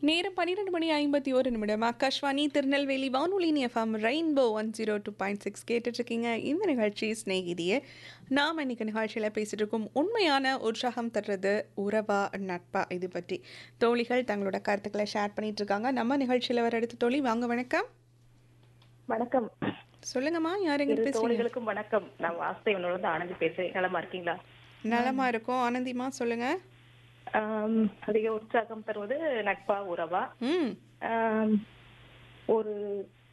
நேரம் பன்னிரெண்டு மணி ஐம்பத்தி ஒரு நிமிடம் ஆகாஷ்வாணி திருநெல்வேலி வானொலியின் FM rainbow one zero two point six கேட்டுட்ருக்கீங்க இந்த நிகழ்ச்சி ஸ்நேகிதியே நாம் இன்னைக்கு நிகழ்ச்சியில் பேசிட்டு இருக்கோம் உண்மையான உற்சாகம் தர்றது உறவா நட்பா இது பற்றி தோழிகள் தங்களோட கருத்துக்களை ஷேர் பண்ணிட்டு இருக்காங்க நம்ம நிகழ்ச்சியில் வர அடுத்த தோழி வாங்க வணக்கம் வணக்கம் சொல்லுங்கம்மா யார் எங்க இரு பேசுறீங்க தோழிகளுக்கும் வணக்கம் நான் வாசுதேவனோட இருந்து ஆனந்தி பேசுறேன் நலமா இருக்கீங்களா நலமா இருக்கோம் ஆனந்திமா சொல்லுங்க ஆம், அதிக உற்சாகம் தருவது நட்பா உறவா ம் ஆம், ஒரு